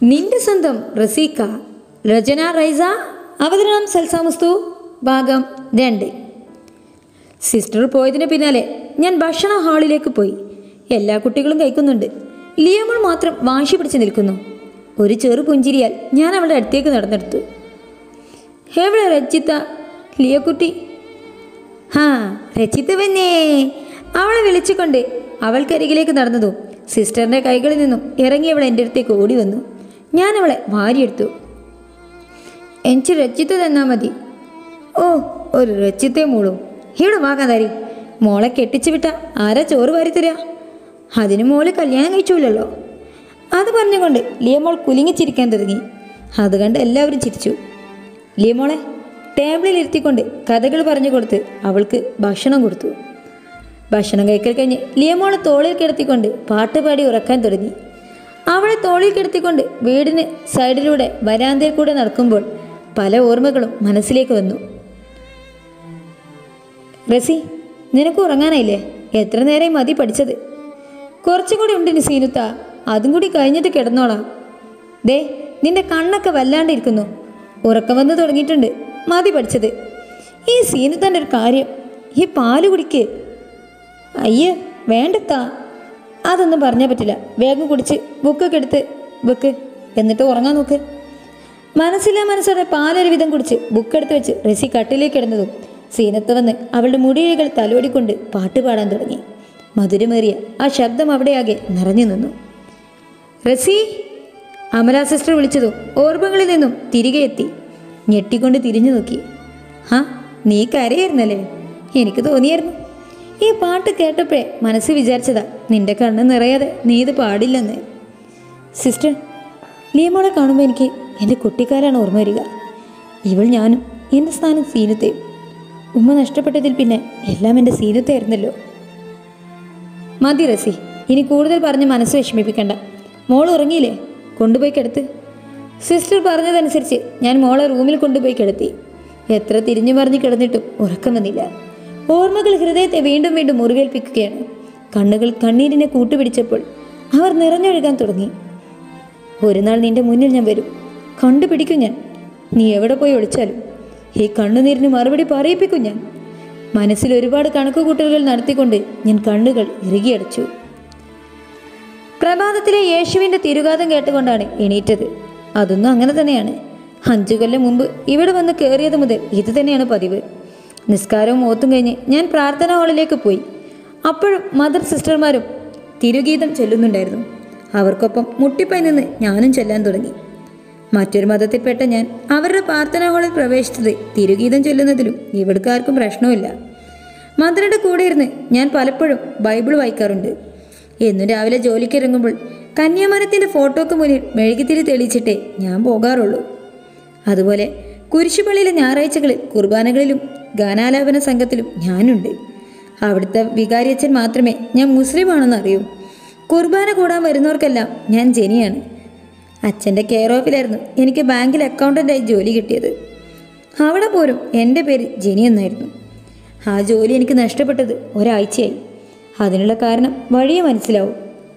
നിന്റെ സ്വന്തം റസീക്ക രചന റൈസ അവതരണം സൽസാമുസ്തു ഭാഗം രണ്ട് സിസ്റ്റർ പോയതിന് പിന്നാലെ ഞാൻ ഭക്ഷണ ഹാളിലേക്ക് പോയി എല്ലാ കുട്ടികളും കഴിക്കുന്നുണ്ട് ലിയമോൾ മാത്രം വാശി പിടിച്ച് നിൽക്കുന്നു ഒരു ചെറു പുഞ്ചിരിയാൽ ഞാൻ അവളുടെ അടുത്തേക്ക് നടന്നെടുത്തു എവിടെ രച്ചിത്ത ലിയക്കുട്ടി ഹാ രച്ചിത്ത വന്നേ അവളെ വിളിച്ചുകൊണ്ട് അവൾക്കരികിലേക്ക് നടന്നതും സിസ്റ്ററിൻ്റെ കൈകളിൽ നിന്നും ഇറങ്ങി അവൾ എൻ്റെ അടുത്തേക്ക് ഓടി വന്നു ഞാൻ അവളെ വാരിയെടുത്തു എനിക്ക് രച്ചിത്ത തന്നാ മതി ഓ ഒരു രച്ചിത്തേ മോളും ഇവിടെ വാക്കാതാരി മോളെ കെട്ടിച്ചു വിട്ട ആരാ ചോറ് വാരി തരാ അതിന് മോള് കല്യാണം കഴിച്ചൂലല്ലോ അത് പറഞ്ഞുകൊണ്ട് ലിയമോൾ കുലുങ്ങിച്ചിരിക്കാൻ തുടങ്ങി അത് കണ്ട് എല്ലാവരും ചിരിച്ചു ലിയമോളെ ടേബിളിൽ ഇരുത്തിക്കൊണ്ട് കഥകൾ പറഞ്ഞു കൊടുത്ത് അവൾക്ക് ഭക്ഷണം കൊടുത്തു ഭക്ഷണം കഴിക്കൽ കഴിഞ്ഞ് ലിയമോളെ തോളിൽ കിടത്തിക്കൊണ്ട് പാട്ട് പാടി ഉറക്കാൻ തുടങ്ങി അവളെ തോളിൽ കിടത്തിക്കൊണ്ട് വീടിന് സൈഡിലൂടെ വരാന്തയിൽ കൂടെ നടക്കുമ്പോൾ പല ഓർമ്മകളും മനസ്സിലേക്ക് വന്നു റസി നിനക്ക് ഉറങ്ങാനായില്ലേ എത്ര നേരം മതി പഠിച്ചത് കുറച്ചും കൂടി ഉണ്ട് സീനുത്ത അതും കൂടി കഴിഞ്ഞിട്ട് കിടന്നോളാം ദേ നിന്റെ കണ്ണൊക്കെ വല്ലാണ്ടിരിക്കുന്നു ഉറക്കം വന്ന് തുടങ്ങിയിട്ടുണ്ട് മതി പഠിച്ചത് ഈ സീനുത്തൻ്റെ ഒരു കാര്യം ഈ പാല് കുടിക്ക് അയ്യേ വേണ്ടത്താ അതൊന്നും പറഞ്ഞാൽ പറ്റില്ല വേഗം കുടിച്ച് ബുക്കൊക്കെ എടുത്ത് വെക്ക് എന്നിട്ട് ഉറങ്ങാൻ നോക്ക് മനസ്സില്ലാ മനസ്സോടെ പാലൊരു വിധം കുടിച്ച് ബുക്കെടുത്ത് വെച്ച് റസി കട്ടിലേക്ക് കിടന്നതും സീനത്ത് വന്ന് അവളുടെ മുടിയിഴകൾ തലോടിക്കൊണ്ട് പാട്ട് പാടാൻ തുടങ്ങി മധുരമേറിയ ആ ശബ്ദം അവിടെയാകെ നിറഞ്ഞു നിന്നു റസി അമല സിസ്റ്റർ വിളിച്ചതും ഓർമ്മകളിൽ നിന്നും തിരികെ എത്തി ഞെട്ടിക്കൊണ്ട് തിരിഞ്ഞു നോക്കി ഹാ നീ കരയായിരുന്നല്ലേ എനിക്ക് തോന്നിയായിരുന്നു ഈ പാട്ട് കേട്ടപ്പോഴേ മനസ്സ് വിചാരിച്ചതാ നിന്റെ കണ്ണ് നിറയാതെ നീ ഇത് പാടില്ലെന്ന് സിസ്റ്റർ ലിയമോളെ കാണുമ്പോൾ എനിക്ക് എൻ്റെ കുട്ടിക്കാരാണ് ഓർമ്മ വരിക ഇവൾ ഞാനും എൻ്റെ സ്ഥാനം സീനത്തെയും ഉമ്മ നഷ്ടപ്പെട്ടതിൽ പിന്നെ എല്ലാം എൻ്റെ സീനത്തായിരുന്നല്ലോ മതി റസി ഇനി കൂടുതൽ പറഞ്ഞ് മനസ്സ് വിഷമിപ്പിക്കണ്ട മോൾ ഉറങ്ങിയില്ലേ കൊണ്ടുപോയി കിടത്ത് സിസ്റ്റർ പറഞ്ഞതനുസരിച്ച് ഞാൻ മോളെ റൂമിൽ കൊണ്ടുപോയി കിടത്തി എത്ര തിരിഞ്ഞു മറിഞ്ഞ് കിടന്നിട്ടും ഉറക്കം വന്നില്ല ഓർമ്മകൾ ഹൃദയത്തെ വീണ്ടും വീണ്ടും മുറിവേൽപ്പിക്കുകയാണ് കണ്ണുകൾ കണ്ണീരിനെ കൂട്ടുപിടിച്ചപ്പോൾ അവർ നിറഞ്ഞൊഴുകാൻ തുടങ്ങി ഒരു നാൾ നിന്റെ മുന്നിൽ ഞാൻ വരും കണ്ടുപിടിക്കും ഞാൻ നീ എവിടെ പോയി ഒളിച്ചാലും ഈ കണ്ണുനീരിന് മറുപടി പറയിപ്പിക്കും ഞാൻ മനസ്സിൽ ഒരുപാട് കണക്കുകൂട്ടലുകൾ നടത്തിക്കൊണ്ട് ഞാൻ കണ്ണുകൾ ഇറുകിയടച്ചു പ്രഭാതത്തിലെ യേശുവിൻ്റെ തിരുകാതം കേട്ടുകൊണ്ടാണ് എണീറ്റത് അതൊന്നും അങ്ങനെ തന്നെയാണ് അഞ്ചു കൊല്ലം മുമ്പ് ഇവിടെ വന്ന് കയറിയത് മുതൽ ഇത് തന്നെയാണ് പതിവ് നിസ്കാരവും ഓത്തും കഴിഞ്ഞ് ഞാൻ പ്രാർത്ഥനാ ഹാളിലേക്ക് പോയി അപ്പോഴും മദർ സിസ്റ്റർമാരും തിരുഗീതം ചൊല്ലുന്നുണ്ടായിരുന്നു അവർക്കൊപ്പം മുട്ടിപ്പായി നിന്ന് ഞാനും ചൊല്ലാൻ തുടങ്ങി മറ്റൊരു മതത്തിൽപ്പെട്ട ഞാൻ അവരുടെ പ്രാർത്ഥനാ ഹാളിൽ പ്രവേശിച്ചത് തിരുഗീതം ചൊല്ലുന്നതിലും ഇവിടുക്കാർക്കും പ്രശ്നമില്ല മദറുടെ കൂടെ ഇരുന്ന് ഞാൻ പലപ്പോഴും ബൈബിൾ വായിക്കാറുണ്ട് എന്നും രാവിലെ ജോലിക്ക് ഇറങ്ങുമ്പോൾ കന്യാമരത്തിൻ്റെ ഫോട്ടോക്ക് മുന്നിൽ മെഴുകുതിരി തെളിയിച്ചിട്ടേ ഞാൻ പോകാറുള്ളൂ അതുപോലെ കുരിശുപള്ളിയിലെ ഞായറാഴ്ചകളിൽ കുർബാനകളിലും ഗാനാലാപന സംഘത്തിലും ഞാനുണ്ട് അവിടുത്തെ വികാരിയച്ഛൻ മാത്രമേ ഞാൻ മുസ്ലിമാണെന്ന് അറിയൂ കുർബാന കൂടാൻ വരുന്നവർക്കെല്ലാം ഞാൻ ജനിയാണ് അച്ഛൻ്റെ കെയർ ഓഫിലായിരുന്നു എനിക്ക് ബാങ്കിൽ അക്കൗണ്ടൻ്റായി ജോലി കിട്ടിയത് അവിടെ പോലും എൻ്റെ പേര് ജെനി എന്നായിരുന്നു ആ ജോലി എനിക്ക് നഷ്ടപ്പെട്ടത് ഒരാഴ്ചയായി അതിനുള്ള കാരണം വഴിയെ മനസ്സിലാവും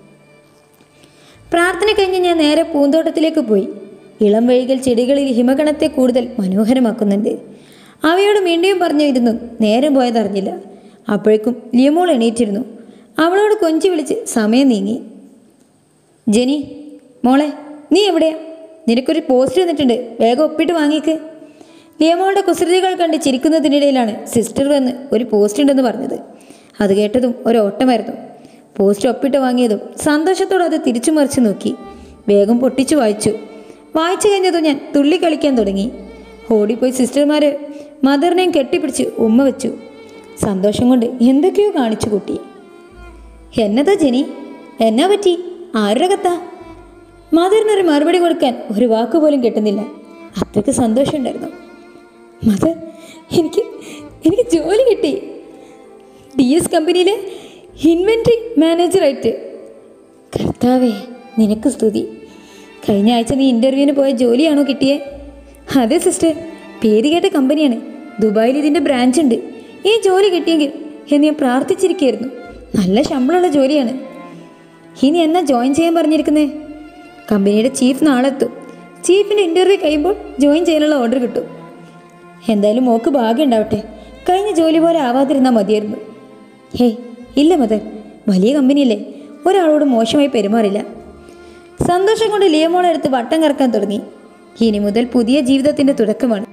പ്രാർത്ഥന കഴിഞ്ഞ് ഞാൻ നേരെ പൂന്തോട്ടത്തിലേക്ക് പോയി ഇളം വഴികൾ ചെടികളിൽ ഹിമഗണത്തെ കൂടുതൽ മനോഹരമാക്കുന്നുണ്ട് അവയോട് മിണ്ടിയും പറഞ്ഞിരുന്നു നേരം പോയതറിഞ്ഞില്ല അപ്പോഴേക്കും ലിയമോൾ എണീറ്റിരുന്നു അവളോട് കൊഞ്ചി വിളിച്ച് സമയം നീങ്ങി ജെനി മോളെ നീ എവിടെയാ നിനക്കൊരു പോസ്റ്റ് വന്നിട്ടുണ്ട് വേഗം ഒപ്പിട്ട് വാങ്ങിക്ക് ലിയമോളുടെ കുസൃതികൾ കണ്ട് ചിരിക്കുന്നതിനിടയിലാണ് സിസ്റ്റർ വന്ന് ഒരു പോസ്റ്റ് ഉണ്ടെന്ന് പറഞ്ഞത് അത് കേട്ടതും ഒരു ഓട്ടമായിരുന്നു പോസ്റ്റ് ഒപ്പിട്ട് വാങ്ങിയതും സന്തോഷത്തോടെ അത് തിരിച്ചു മറിച്ച് നോക്കി വേഗം പൊട്ടിച്ചു വായിച്ചു വായിച്ചു കഴിഞ്ഞതും ഞാൻ തുള്ളി കളിക്കാൻ തുടങ്ങി ഓടിപ്പോയി സിസ്റ്റർമാർ മദറിനെയും കെട്ടിപ്പിടിച്ച് ഉമ്മ വെച്ചു സന്തോഷം കൊണ്ട് എന്തൊക്കെയോ കാണിച്ചു കൂട്ടി എന്നതാ ജെനി എന്നാ പറ്റി ആരുടെ കത്താ മദറിനൊരു മറുപടി കൊടുക്കാൻ ഒരു വാക്ക് പോലും കിട്ടുന്നില്ല അത്രയ്ക്ക് സന്തോഷമുണ്ടായിരുന്നു മദർ എനിക്ക് എനിക്ക് ജോലി കിട്ടി ഡി എസ് കമ്പനിയിലെ ഇൻവെൻട്രി മാനേജറായിട്ട് കർത്താവേ നിനക്ക് സ്തുതി കഴിഞ്ഞ ആഴ്ച നീ ഇൻ്റർവ്യൂവിന് പോയ ജോലിയാണോ കിട്ടിയേ അതെ സിസ്റ്റർ പേര് കേട്ട കമ്പനിയാണ് ദുബായിൽ ഇതിൻ്റെ ബ്രാഞ്ച് ഉണ്ട് ഈ ജോലി കിട്ടിയെങ്കിൽ എന്ന് ഞാൻ പ്രാർത്ഥിച്ചിരിക്കുകയായിരുന്നു നല്ല ശമ്പളമുള്ള ജോലിയാണ് ഇനി എന്നാ ജോയിൻ ചെയ്യാൻ പറഞ്ഞിരിക്കുന്നേ കമ്പനിയുടെ ചീഫ് നാളെ എത്തും ചീഫിൻ്റെ ഇൻ്റർവ്യൂ കഴിയുമ്പോൾ ജോയിൻ ചെയ്യാനുള്ള ഓർഡർ കിട്ടും എന്തായാലും മോക്ക് ഭാഗ്യം ഉണ്ടാവട്ടെ കഴിഞ്ഞ ജോലി പോലെ ആവാതിരുന്നാൽ മതിയായിരുന്നു ഹേയ് ഇല്ല മദർ വലിയ കമ്പനിയല്ലേ ഒരാളോട് മോശമായി പെരുമാറില്ല സന്തോഷം കൊണ്ട് ലിയമോളെ എടുത്ത് വട്ടം കറക്കാൻ തുടങ്ങി ഇനി മുതൽ പുതിയ ജീവിതത്തിൻ്റെ തുടക്കമാണ്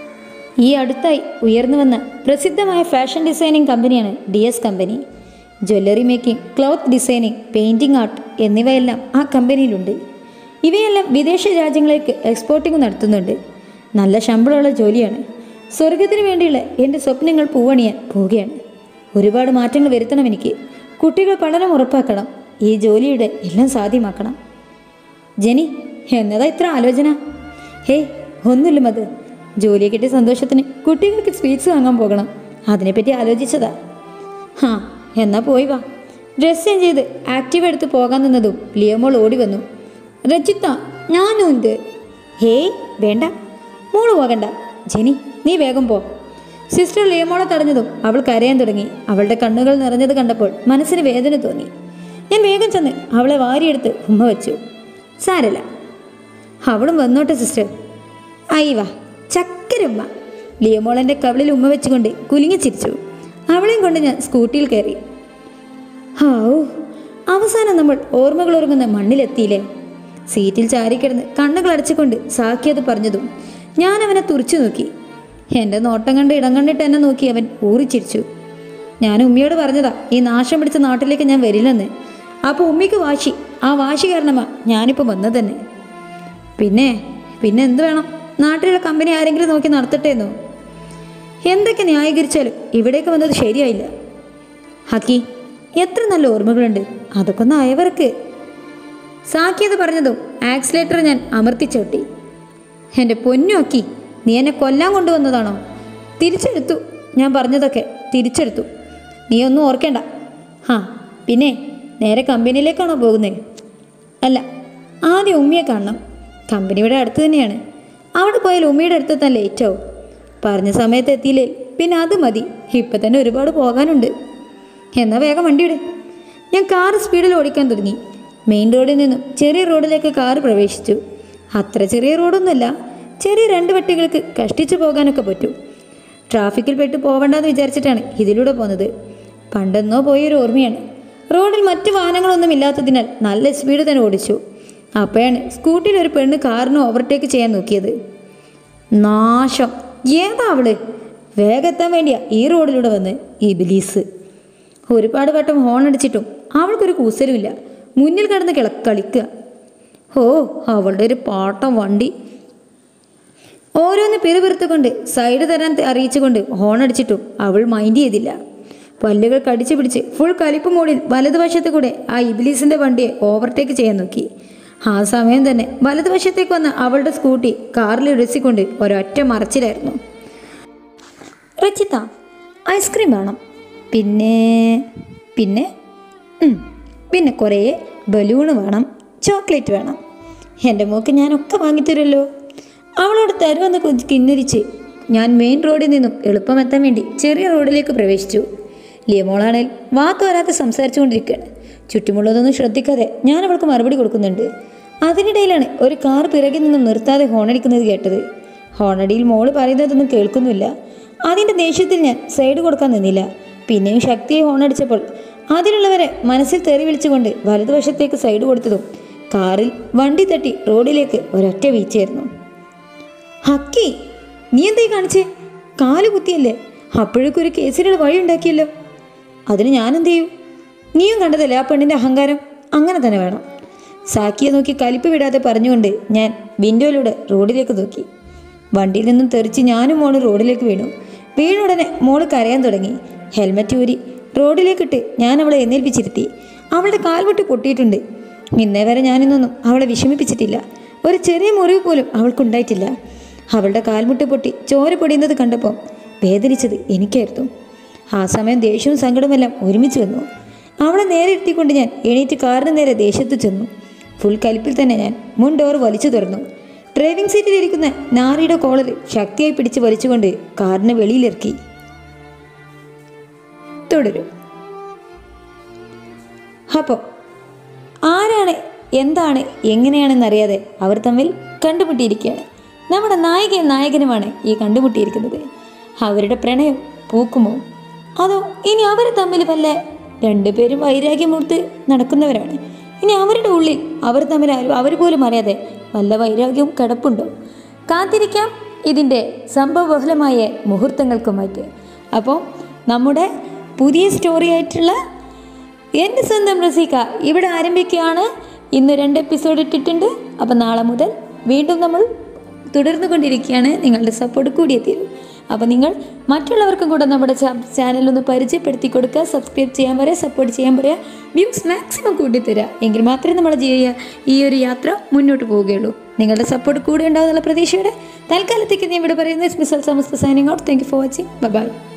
ഈ അടുത്തായി ഉയർന്നു വന്ന പ്രസിദ്ധമായ ഫാഷൻ ഡിസൈനിങ് കമ്പനിയാണ് D S company jewellery making cloth designing painting art എന്നിവയെല്ലാം ആ കമ്പനിയിലുണ്ട് ഇവയെല്ലാം വിദേശ രാജ്യങ്ങളിലേക്ക് എക്സ്പോർട്ടിംഗ് നടത്തുന്നുണ്ട് നല്ല ശമ്പളമുള്ള ജോലിയാണ് സ്വർഗത്തിന് വേണ്ടിയുള്ള എൻ്റെ സ്വപ്നങ്ങൾ പൂവണിയാൻ പോവുകയാണ് ഒരുപാട് മാറ്റങ്ങൾ വരുത്തണം എനിക്ക് കുട്ടികൾ പഠനം ഉറപ്പാക്കണം ഈ ജോലിയുടെ എല്ലാം സാധ്യമാക്കണം ജെനി എന്നതാ ഇത്ര ആലോചന ഹേ ഒന്നുമില്ല മത് ജോലിയെ കിട്ടിയ സന്തോഷത്തിന് കുട്ടികൾക്ക് സ്വീറ്റ്സ് വാങ്ങാൻ പോകണം അതിനെപ്പറ്റി ആലോചിച്ചതാ ഹാ എന്നാ പോയി വാ ഡ്രസ് ചേഞ്ച് ചെയ്ത് ആക്റ്റീവ് എടുത്ത് പോകാൻ നിന്നതും ലിയമോൾ ഓടി വന്നു രജിത്ത ഞാനും ഉണ്ട് ഹേയ് വേണ്ട മോള് പോകണ്ട ജെനി നീ വേഗം പോ സിസ്റ്റർ ലിയമോളെ തടഞ്ഞതും അവൾ കരയാൻ തുടങ്ങി അവളുടെ കണ്ണുകൾ നിറഞ്ഞത് കണ്ടപ്പോൾ മനസ്സിന് വേദന തോന്നി ഞാൻ വേഗം ചെന്ന് അവളെ വാരിയെടുത്ത് ഉമ്മ വെച്ചു സാരല്ല അവളും വന്നോട്ടെ സിസ്റ്റർ അയ്യവാ ചക്കരുമ്മ ലിയമോളൻ്റെ കവിളിൽ ഉമ്മ വെച്ചുകൊണ്ട് കുലുങ്ങി ചിരിച്ചു അവളെയും കൊണ്ട് ഞാൻ സ്കൂട്ടിയിൽ കയറി ഹാവൂ അവസാനം നമ്മൾ ഓർമ്മകൾ ഉറങ്ങുന്ന മണ്ണിലെത്തിയില്ലേ സീറ്റിൽ ചാരിക്കിടന്ന് കണ്ണുകൾ അടച്ചുകൊണ്ട് സാക്കി അത് പറഞ്ഞതും ഞാൻ അവനെ തുറച്ചു നോക്കി എൻ്റെ നോട്ടം കണ്ട് ഇടം കണ്ടിട്ട് എന്നെ നോക്കി അവൻ ഊറിച്ചിരിച്ചു ഞാൻ ഉമ്മിയോട് പറഞ്ഞതാ ഈ നാശം പിടിച്ച നാട്ടിലേക്ക് ഞാൻ വരില്ലെന്ന് അപ്പോൾ ഉമ്മിക്ക് വാശി ആ വാശി കാരണമാ ഞാനിപ്പോൾ വന്നത് തന്നെ പിന്നെ പിന്നെ എന്ത് വേണം നാട്ടിലുള്ള കമ്പനി ആരെങ്കിലും നോക്കി നടത്തട്ടെ എന്നോ എന്തൊക്കെ ന്യായീകരിച്ചാലും ഇവിടേക്ക് വന്നത് ശരിയായില്ല ഹക്കി എത്ര നല്ല ഓർമ്മകളുണ്ട് അതൊക്കെ ഒന്ന് അയവർക്ക് സാക്കിയത് പറഞ്ഞതും ആക്സിലേറ്റർ ഞാൻ അമർത്തി ചവിട്ടി എൻ്റെ പൊന്നു അക്കി നീ എന്നെ കൊല്ലാൻ കൊണ്ടുവന്നതാണോ തിരിച്ചെടുത്തു ഞാൻ പറഞ്ഞതൊക്കെ തിരിച്ചെടുത്തു നീ ഒന്നും ഓർക്കേണ്ട ആ പിന്നെ നേരെ കമ്പനിയിലേക്കാണോ പോകുന്നത് അല്ല ആദ്യം ഉമ്മിയെ കാണണം കമ്പനിയുടെ അടുത്ത് തന്നെയാണ് അവിടെ പോയാൽ ഉമ്മിയുടെ അടുത്ത് തന്നെ ലേറ്റ് ആവും പറഞ്ഞ സമയത്ത് എത്തിയില്ലേ പിന്നെ അത് മതി ഇപ്പം തന്നെ ഒരുപാട് പോകാനുണ്ട് എന്നാൽ വേഗം വണ്ടി വിട് ഞാൻ കാർ സ്പീഡിൽ ഓടിക്കാൻ തുടങ്ങി മെയിൻ റോഡിൽ നിന്നും ചെറിയ റോഡിലേക്ക് കാർ പ്രവേശിച്ചു അത്ര ചെറിയ റോഡൊന്നുമല്ല ചെറിയ രണ്ട് വട്ടികൾക്ക് കഷ്ടിച്ചു പോകാനൊക്കെ പറ്റും ട്രാഫിക്കിൽ പെട്ട് പോവണ്ടെന്ന് വിചാരിച്ചിട്ടാണ് ഇതിലൂടെ പോകുന്നത് പണ്ടെന്നോ പോയൊരു ഓർമ്മയാണ് റോഡിൽ മറ്റു വാഹനങ്ങളൊന്നും ഇല്ലാത്തതിനാൽ നല്ല സ്പീഡ് തന്നെ ഓടിച്ചു അപ്പോഴാണ് സ്കൂട്ടിയിൽ ഒരു പെണ്ണ് കാറിന് ഓവർടേക്ക് ചെയ്യാൻ നോക്കിയത് നാശം ഏതാ അവള് വേഗം എത്താൻ വേണ്ടിയാ ഈ റോഡിലൂടെ വന്ന് ഈ ബിലീസ് ഒരുപാട് വട്ടം ഹോൺ അടിച്ചിട്ടും അവൾക്കൊരു കൂസലുമില്ല മുന്നിൽ കിടന്ന് കിള കളിക്കുക ഓ അവളുടെ ഒരു പാട്ടം വണ്ടി ഓരോന്ന് പിറുപിറുത്തുകൊണ്ട് സൈഡ് തരാൻ അറിയിച്ചുകൊണ്ട് ഹോൺ അടിച്ചിട്ടും അവൾ മൈൻഡ് ചെയ്തില്ല പല്ലുകൾ കടിച്ചു പിടിച്ച് ഫുൾ കലിപ്പ് മോഡിൽ വലതുവശത്ത് കൂടെ ആ ഇബിലീസിന്റെ വണ്ടിയെ ഓവർടേക്ക് ചെയ്യാൻ നോക്കി ആ സമയം തന്നെ വലതുവശത്തേക്ക് വന്ന അവളുടെ സ്കൂട്ടി കാറിൽ ഇടിച്ചിക്കൊണ്ട് ഒരൊറ്റ മറച്ചിലായിരുന്നു റച്ചിത്ത ഐസ്ക്രീം വേണം പിന്നെ പിന്നെ ഉം, പിന്നെ കുറേ ബലൂണ് വേണം ചോക്ലേറ്റ് വേണം എൻ്റെ മോക്ക് ഞാനൊക്കെ വാങ്ങിത്തരുമല്ലോ അവളോട് തരുമെന്ന് കൊ- കിന്നരിച്ച് ഞാൻ മെയിൻ റോഡിൽ നിന്നും എളുപ്പമെത്താൻ വേണ്ടി ചെറിയ റോഡിലേക്ക് പ്രവേശിച്ചു ലിയമോളാണേൽ വാത്തോരാതെ സംസാരിച്ചുകൊണ്ടിരിക്കുകയാണ് ചുറ്റുമുള്ളതൊന്നും ശ്രദ്ധിക്കാതെ ഞാൻ അവൾക്ക് മറുപടി കൊടുക്കുന്നുണ്ട് അതിനിടയിലാണ് ഒരു കാർ പിറകിൽ നിന്നും നിർത്താതെ ഹോണടിക്കുന്നത് കേട്ടത് ഹോണടിയിൽ മോള് പറയുന്നതൊന്നും കേൾക്കുന്നില്ല അതിൻ്റെ ദേഷ്യത്തിൽ ഞാൻ സൈഡ് കൊടുക്കാൻ നിന്നില്ല പിന്നെയും ശക്തിയെ ഹോണടിച്ചപ്പോൾ അതിലുള്ളവരെ മനസ്സിൽ തെറി വിളിച്ചുകൊണ്ട് വലതുവശത്തേക്ക് സൈഡ് കൊടുത്തതും കാറിൽ വണ്ടി തട്ടി റോഡിലേക്ക് ഒരൊറ്റ വീഴ്ചയായിരുന്നു ഹക്കി നീ എന്തായി കാണിച്ചേ കാല് കുത്തിയല്ലേ അപ്പോഴേക്കും ഒരു കേസിനുള്ള വഴി ഉണ്ടാക്കിയല്ലോ അതിന് ഞാൻ എന്ത് ചെയ്യും നീയും കണ്ടതല്ലേ ആ പെണ്ണിൻ്റെ അഹങ്കാരം അങ്ങനെ തന്നെ വേണം സാക്കിയെ നോക്കി കലിപ്പ് വിടാതെ പറഞ്ഞുകൊണ്ട് ഞാൻ വിൻഡോയിലൂടെ റോഡിലേക്ക് നോക്കി വണ്ടിയിൽ നിന്നും തെറിച്ച് ഞാനും മോള് റോഡിലേക്ക് വീണു വീണുടനെ മോള് കരയാൻ തുടങ്ങി ഹെൽമറ്റ് ഊരി റോഡിലേക്കിട്ട് ഞാൻ അവളെ എഴുന്നേൽപ്പിച്ചിരുത്തി അവളുടെ കാൽവെട്ട് പൊട്ടിയിട്ടുണ്ട് ഇന്നേ വരെ ഞാനിന്നൊന്നും അവളെ വിഷമിപ്പിച്ചിട്ടില്ല ഒരു ചെറിയ മുറിവ് പോലും അവൾക്കുണ്ടായിട്ടില്ല അവളുടെ കാൽമുട്ട് പൊട്ടി ചോര പൊടിയുന്നത് കണ്ടപ്പോൾ വേദനിച്ചത് എനിക്കായിരുന്നു ആ സമയം ദേഷ്യവും സങ്കടമെല്ലാം ഒരുമിച്ച് വന്നു അവളെ നേരെ ഇരുത്തിക്കൊണ്ട് ഞാൻ എണീറ്റ് കാറിന് നേരെ ദേശത്ത് ചെന്നു ഫുൾ കലിപ്പിൽ തന്നെ ഞാൻ മുൻ ഡോർ വലിച്ചു തുറന്നു ഡ്രൈവിംഗ് സീറ്റിലിരിക്കുന്ന നാറിയുടെ കോളർ ശക്തിയായി പിടിച്ച് വലിച്ചുകൊണ്ട് കാറിന് വെളിയിലിറക്കി തുടരും അപ്പോൾ ആരാണ് എന്താണ് എങ്ങനെയാണെന്നറിയാതെ അവർ തമ്മിൽ കണ്ടുമുട്ടിയിരിക്കുകയാണ് നമ്മുടെ നായികയും നായകനുമാണ് ഈ കണ്ടുമുട്ടിയിരിക്കുന്നത് അവരുടെ പ്രണയം പൂക്കുമോ അതോ ഇനി അവർ തമ്മിൽ വല്ല രണ്ടുപേരും വൈരാഗ്യമൂർത്ത് നടക്കുന്നവരാണ് ഇനി അവരുടെ ഉള്ളിൽ അവർ തമ്മിൽ ആരും അവർ പോലും അറിയാതെ വല്ല വൈരാഗ്യവും കിടപ്പുണ്ടോ കാത്തിരിക്കാം ഇതിൻ്റെ സംഭവബഹുലമായ മുഹൂർത്തങ്ങൾക്കുമായിട്ട് അപ്പോൾ നമ്മുടെ പുതിയ സ്റ്റോറി ആയിട്ടുള്ള എൻ്റെ സ്വന്തം റസീക്ക ഇവിടെ ആരംഭിക്കുകയാണ് ഇന്ന് രണ്ട് എപ്പിസോഡ് ഇട്ടിട്ടുണ്ട് അപ്പം നാളെ മുതൽ വീണ്ടും നമ്മൾ തുടർന്നു കൊണ്ടിരിക്കുകയാണ് നിങ്ങളുടെ സപ്പോർട്ട് കൂടിയേ തീരും അപ്പോൾ നിങ്ങൾ മറ്റുള്ളവർക്കും കൂടെ നമ്മുടെ ചാനൽ ഒന്ന് പരിചയപ്പെടുത്തി കൊടുക്കുക സബ്സ്ക്രൈബ് ചെയ്യാൻ പറയുക സപ്പോർട്ട് ചെയ്യാൻ പറയുക വ്യൂസ് മാക്സിമം കൂട്ടിത്തരിക എങ്കിൽ മാത്രമേ നമ്മുടെ ജീവിത ഈ ഒരു യാത്ര മുന്നോട്ട് പോവുകയുള്ളൂ നിങ്ങളുടെ സപ്പോർട്ട് കൂടെ ഉണ്ടാകുന്നുള്ള പ്രതീക്ഷയോടെ തൽക്കാലത്തേക്ക് ഞാൻ ഇവിടെ പറയുന്നത് സ്പെഷ്യൽ സമസ്ത signing out thank you for watching by